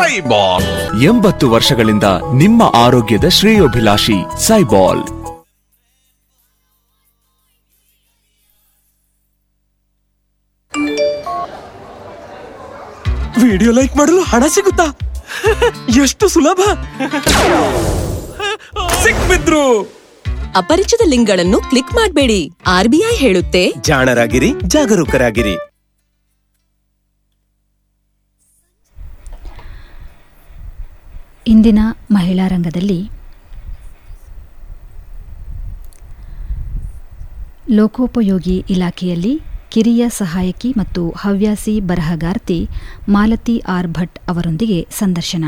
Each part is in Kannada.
ಸೈಬಾಲ್ ಎಂಬತ್ತು ವರ್ಷಗಳಿಂದ ನಿಮ್ಮ ಆರೋಗ್ಯದ ಶ್ರೇಯೋಭಿಲಾಷಿ ಸೈಬಾಲ್ ವಿಡಿಯೋ ಲೈಕ್ ಮಾಡಲು ಹಣ ಸಿಗುತ್ತಾ ಎಷ್ಟು ಸುಲಭ ಸಿಕ್ಬಿದ್ರು ಅಪರಿಚಿತ ಲಿಂಕ್ಗಳನ್ನು ಕ್ಲಿಕ್ ಮಾಡಬೇಡಿ ಆರ್ಬಿಐ ಹೇಳುತ್ತೆ ಜಾಣರಾಗಿರಿ ಜಾಗರೂಕರಾಗಿರಿ ಇಂದಿನ ಮಹಿಳಾ ರಂಗದಲ್ಲಿ ಲೋಕೋಪಯೋಗಿ ಇಲಾಖೆಯಲ್ಲಿ ಕಿರಿಯ ಸಹಾಯಕಿ ಮತ್ತು ಹವ್ಯಾಸಿ ಬರಹಗಾರ್ತಿ ಮಾಲತಿ ಆರ್ ಭಟ್ ಅವರೊಂದಿಗೆ ಸಂದರ್ಶನ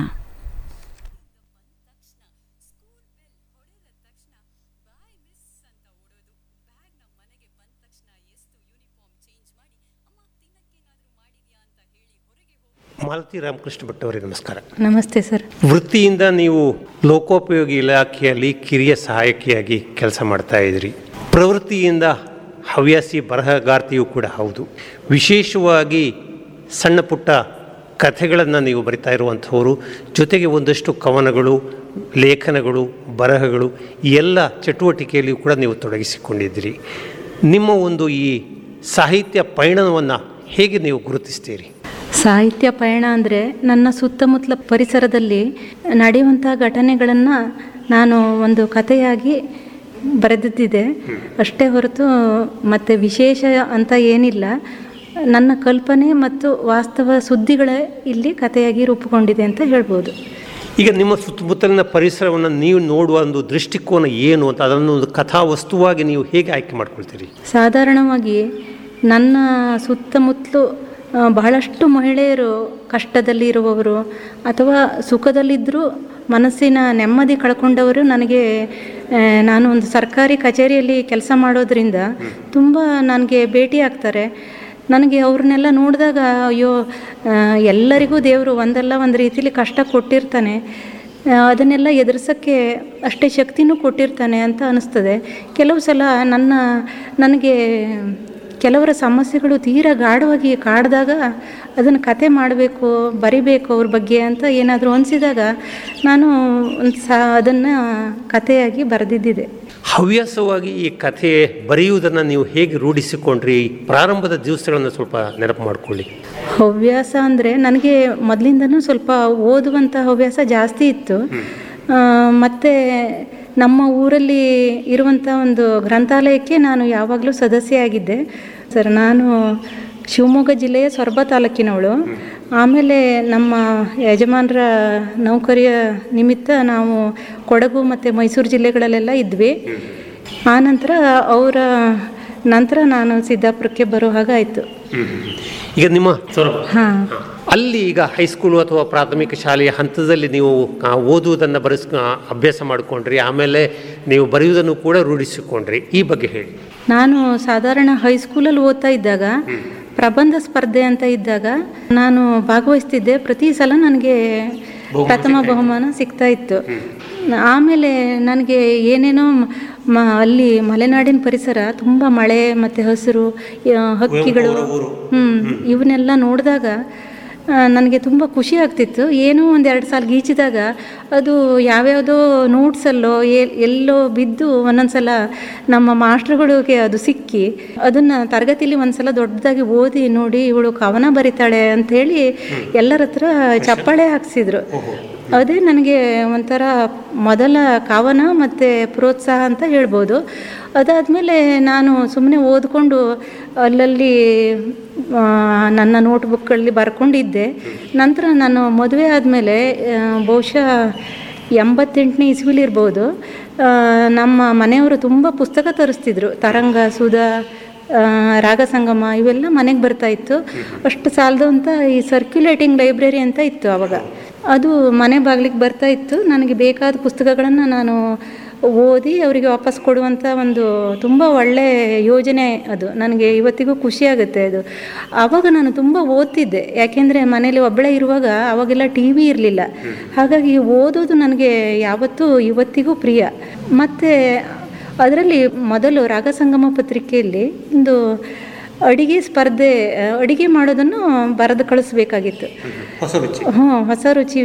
ಮಾಲತಿ ರಾಮಕೃಷ್ಣ ಭಟ್ ಅವರೇ ನಮಸ್ಕಾರ ನಮಸ್ತೆ ಸರ್ ವೃತ್ತಿಯಿಂದ ನೀವು ಲೋಕೋಪಯೋಗಿ ಇಲಾಖೆಯಲ್ಲಿ ಕಿರಿಯ ಸಹಾಯಕಿಯಾಗಿ ಕೆಲಸ ಮಾಡ್ತಾ ಇದ್ರಿ ಪ್ರವೃತ್ತಿಯಿಂದ ಹವ್ಯಾಸಿ ಬರಹಗಾರ್ತಿಯೂ ಕೂಡ ಹೌದು ವಿಶೇಷವಾಗಿ ಸಣ್ಣ ಪುಟ್ಟ ಕಥೆಗಳನ್ನು ನೀವು ಬರಿತಾ ಇರುವಂಥವರು ಜೊತೆಗೆ ಒಂದಷ್ಟು ಕವನಗಳು ಲೇಖನಗಳು ಬರಹಗಳು ಈ ಎಲ್ಲ ಚಟುವಟಿಕೆಯಲ್ಲಿಯೂ ಕೂಡ ನೀವು ತೊಡಗಿಸಿಕೊಂಡಿದ್ದೀರಿ ನಿಮ್ಮ ಒಂದು ಈ ಸಾಹಿತ್ಯ ಪಯಣವನ್ನು ಹೇಗೆ ನೀವು ಗುರುತಿಸ್ತೀರಿ ಸಾಹಿತ್ಯ ಪಯಣ ಅಂದರೆ ನನ್ನ ಸುತ್ತಮುತ್ತಲ ಪರಿಸರದಲ್ಲಿ ನಡೆಯುವಂಥ ಘಟನೆಗಳನ್ನು ನಾನು ಒಂದು ಕಥೆಯಾಗಿ ಬರೆದಿದ್ದಿದೆ ಅಷ್ಟೇ ಹೊರತು ಮತ್ತು ವಿಶೇಷ ಅಂತ ಏನಿಲ್ಲ ನನ್ನ ಕಲ್ಪನೆ ಮತ್ತು ವಾಸ್ತವ ಸುದ್ದಿಗಳೇ ಇಲ್ಲಿ ಕಥೆಯಾಗಿ ರೂಪುಗೊಂಡಿದೆ ಅಂತ ಹೇಳ್ಬೋದು ಈಗ ನಿಮ್ಮ ಸುತ್ತಮುತ್ತಲಿನ ಪರಿಸರವನ್ನು ನೀವು ನೋಡುವ ಒಂದು ದೃಷ್ಟಿಕೋನ ಏನು ಅಂತ ಅದನ್ನು ಒಂದು ಕಥಾ ವಸ್ತುವಾಗಿ ನೀವು ಹೇಗೆ ಆಯ್ಕೆ ಮಾಡ್ಕೊಳ್ತೀರಿ ಸಾಧಾರಣವಾಗಿ ನನ್ನ ಸುತ್ತಮುತ್ತಲು ಆ, ಬಹಳಷ್ಟು ಮಹಿಳೆಯರು ಕಷ್ಟದಲ್ಲಿ ಇರುವವರು ಅಥವಾ ಸುಖದಲ್ಲಿದ್ದರೂ ಮನಸ್ಸಿನ ನೆಮ್ಮದಿ ಕಳ್ಕೊಂಡವರು ನನಗೆ ಆ, ನಾನು ಒಂದು ಸರ್ಕಾರಿ ಕಚೇರಿಯಲ್ಲಿ ಕೆಲಸ ಮಾಡೋದ್ರಿಂದ ತುಂಬ ನನಗೆ ಭೇಟಿ ಆಗ್ತಾರೆ ನನಗೆ ಅವ್ರನ್ನೆಲ್ಲ ನೋಡಿದಾಗ ಅಯ್ಯೋ ಆ, ಎಲ್ಲರಿಗೂ ದೇವರು ಒಂದಲ್ಲ ಒಂದು ರೀತಿಲಿ ಕಷ್ಟ ಕೊಟ್ಟಿರ್ತಾನೆ ಆ, ಅದನ್ನೆಲ್ಲ ಎದುರಿಸೋಕ್ಕೆ ಅಷ್ಟೇ ಶಕ್ತಿನೂ ಕೊಟ್ಟಿರ್ತಾನೆ ಅಂತ ಅನಿಸ್ತದೆ ಕೆಲವು ಸಲ ನನ್ನ ನನಗೆ ಕೆಲವರ ಸಮಸ್ಯೆಗಳು ತೀರಾ ಗಾಢವಾಗಿ ಕಾಡಿದಾಗ ಅದನ್ನು ಕತೆ ಮಾಡಬೇಕು ಬರಿಬೇಕು ಅವ್ರ ಬಗ್ಗೆ ಅಂತ ಏನಾದರೂ ಅನಿಸಿದಾಗ ನಾನು ಒಂದು ಸ ಅದನ್ನು ಕಥೆಯಾಗಿ ಬರೆದಿದ್ದಿದೆ ಹವ್ಯಾಸವಾಗಿ ಈ ಕಥೆ ಬರೆಯುವುದನ್ನು ನೀವು ಹೇಗೆ ರೂಢಿಸಿಕೊಂಡ್ರಿ ಪ್ರಾರಂಭದ ದಿವಸಗಳನ್ನು ಸ್ವಲ್ಪ ನೆನಪು ಮಾಡಿಕೊಳ್ಳಿ ಹವ್ಯಾಸ ಅಂದರೆ ನನಗೆ ಮೊದಲಿಂದನೂ ಸ್ವಲ್ಪ ಓದುವಂಥ ಹವ್ಯಾಸ ಜಾಸ್ತಿ ಇತ್ತು ಆ, ಮತ್ತು ನಮ್ಮ ಊರಲ್ಲಿ ಇರುವಂಥ ಒಂದು ಗ್ರಂಥಾಲಯಕ್ಕೆ ನಾನು ಯಾವಾಗಲೂ ಸದಸ್ಯೆ ಆಗಿದ್ದೆ ಸರ್ ನಾನು ಶಿವಮೊಗ್ಗ ಜಿಲ್ಲೆಯ ಸೊರಬ ತಾಲೂಕಿನವಳು ಆಮೇಲೆ ನಮ್ಮ ಯಜಮಾನರ ನೌಕರಿಯ ನಿಮಿತ್ತ ನಾವು ಕೊಡಗು ಮತ್ತು ಮೈಸೂರು ಜಿಲ್ಲೆಗಳಲ್ಲೆಲ್ಲ ಇದ್ವಿ ಆನಂತರ ಅವರ ನಂತರ ನಾನು ಸಿದ್ದಾಪುರಕ್ಕೆ ಬರೋ ಹಾಗಾಯಿತು ಈಗ ನಿಮ್ಮ ಸೊರಬ ಹಾಂ ಅಲ್ಲಿ ಈಗ ಹೈಸ್ಕೂಲು ಅಥವಾ ಪ್ರಾಥಮಿಕ ಶಾಲೆಯ ಹಂತದಲ್ಲಿ ನೀವು ಆ, ಓದುವುದನ್ನು ಬರೆಸ್ ಆ, ಅಭ್ಯಾಸ ಮಾಡಿಕೊಂಡ್ರಿ ಆಮೇಲೆ ನೀವು ಬರೆಯುವುದನ್ನು ಕೂಡ ರೂಢಿಸಿಕೊಂಡ್ರಿ ಈ ಬಗ್ಗೆ ಹೇಳಿ ನಾನು ಸಾಧಾರಣ ಹೈಸ್ಕೂಲಲ್ಲಿ ಓದ್ತಾ ಇದ್ದಾಗ ಪ್ರಬಂಧ ಸ್ಪರ್ಧೆ ಅಂತ ಇದ್ದಾಗ ನಾನು ಭಾಗವಹಿಸ್ತಿದ್ದೆ ಪ್ರತಿ ಸಲ ನನಗೆ ಪ್ರಥಮ ಬಹುಮಾನ ಸಿಗ್ತಾ ಇತ್ತು ಆಮೇಲೆ ನನಗೆ ಏನೇನೋ ಮ- ಮ ಅಲ್ಲಿ ಮಲೆನಾಡಿನ ಪರಿಸರ ತುಂಬ ಮಳೆ ಮತ್ತು ಹಸಿರು ಆ, ಹಕ್ಕಿಗಳು ಹ್ಞೂ ಇವನ್ನೆಲ್ಲ ನೋಡಿದಾಗ ನನಗೆ ತುಂಬ ಖುಷಿ ಆಗ್ತಿತ್ತು ಏನೋ ಒಂದು ಎರಡು ಸಾಲ ಗೀಚಿದಾಗ ಅದು ಯಾವ್ಯಾವುದೋ ನೋಟ್ಸಲ್ಲೋ ಎ- ಎಲ್ಲೋ ಬಿದ್ದು ಒಂದೊಂದು ಸಲ ನಮ್ಮ ಮಾಸ್ಟ್ರುಗಳಿಗೆ ಅದು ಸಿಕ್ಕಿ ಅದನ್ನು ತರಗತಿಲಿ ಒಂದು ಸಲ ದೊಡ್ಡದಾಗಿ ಓದಿ ನೋಡಿ ಇವಳು ಕವನ ಬರಿತಾಳೆ ಅಂಥೇಳಿ ಎಲ್ಲರ ಹತ್ರ ಚಪ್ಪಾಳೆ ಹಾಕ್ಸಿದ್ರು ಅದೇ ನನಗೆ ಒಂಥರ ಮೊದಲ ಕವನ ಮತ್ತು ಪ್ರೋತ್ಸಾಹ ಅಂತ ಹೇಳ್ಬೋದು ಅದಾದಮೇಲೆ ನಾನು ಸುಮ್ಮನೆ ಓದ್ಕೊಂಡು ಅಲ್ಲಲ್ಲಿ ಆ, ನನ್ನ ನೋಟ್ಬುಕ್ಕಲ್ಲಿ ಬರ್ಕೊಂಡಿದ್ದೆ ನಂತರ ನಾನು ಮದುವೆ ಆದಮೇಲೆ ಬಹುಶಃ ಎಂಬತ್ತೆಂಟನೇ ಇಸ್ವಿಲಿ ಇರ್ಬೋದು ಆ, ನಮ್ಮ ಮನೆಯವರು ತುಂಬ ಪುಸ್ತಕ ತರಿಸ್ತಿದ್ರು ತರಂಗ ಸುಧಾ ಆ, ರಾಗ ಸಂಗಮ ಇವೆಲ್ಲ ಮನೆಗೆ ಬರ್ತಾ ಇತ್ತು ಅಷ್ಟು ಸಾಲದು ಅಂತ ಈ ಸರ್ಕ್ಯುಲೇಟಿಂಗ್ ಲೈಬ್ರರಿ ಅಂತ ಇತ್ತು ಆವಾಗ ಅದು ಮನೆ ಬಾಗಿಲಿಗೆ ಬರ್ತಾ ಇತ್ತು ನನಗೆ ಬೇಕಾದ ಪುಸ್ತಕಗಳನ್ನು ನಾನು ಓದಿ ಅವರಿಗೆ ವಾಪಸ್ ಕೊಡುವಂಥ ಒಂದು ತುಂಬ ಒಳ್ಳೆ ಯೋಜನೆ ಅದು ನನಗೆ ಇವತ್ತಿಗೂ ಖುಷಿ ಆಗುತ್ತೆ ಅದು ಆವಾಗ ನಾನು ತುಂಬ ಓದ್ತಿದ್ದೆ ಯಾಕೆಂದರೆ ಮನೇಲಿ ಒಬ್ಬಳೇ ಇರುವಾಗ ಅವಾಗೆಲ್ಲ ಟಿ ವಿ ಇರಲಿಲ್ಲ ಹಾಗಾಗಿ ಓದೋದು ನನಗೆ ಯಾವತ್ತೂ ಇವತ್ತಿಗೂ ಪ್ರಿಯ ಮತ್ತು ಅದರಲ್ಲಿ ಮೊದಲು ರಾಗ ಸಂಗಮ ಪತ್ರಿಕೆಯಲ್ಲಿ ಒಂದು ಅಡಿಗೆ ಸ್ಪರ್ಧೆ ಅಡಿಗೆ ಮಾಡೋದನ್ನು ಬರೆದು ಕಳಿಸ್ಬೇಕಾಗಿತ್ತು ಹೊಸ ರುಚಿ ಹ್ಞೂ ಹೊಸ ರುಚಿ